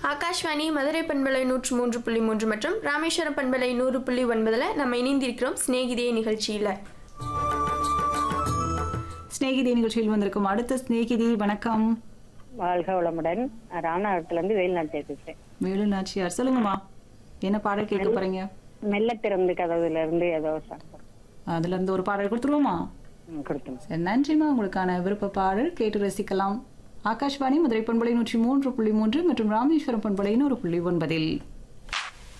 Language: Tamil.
ஆகாஷ்வாணி மதுரை பண்பலை நூற்று மூன்று புள்ளி மூன்று மற்றும் ராமேஸ்வரம் பண்பலை நூறு புள்ளி ஒன்பதில் நம்ம இணைந்திருக்கிறோம் சிநேகிதியே நிகழ்ச்சியில் ஸ்நேகிதி நிகழ்ச்சியில் வந்திருக்கும் அடுத்த ஸ்நேகிதி வணக்கம் வாழ்க வளமுடன் ராமநாதத்துல இருந்து வேலுநாட்டிய பேசுறேன் வேலு நாச்சியார் சொல்லுங்கம்மா என்ன பாடல் கேட்க போறீங்க மெல்ல திறந்து கதவுல இருந்து ஏதோ ஒரு song அதுல இருந்து ஒரு பாடல் கொடுத்துருவோமா ம், கொடுத்துங்க சரி நன்றிம்மா உங்களுக்கான விருப்ப பாடல் கேட்டு ரசிக்கலாம் ஆகாஷ்வாணி மதுரை பண்பலை நூற்றி மூன்று புள்ளி மூன்று மற்றும் ராமேஸ்வரம் பண்பலை நூறு புள்ளி ஒன்பதில்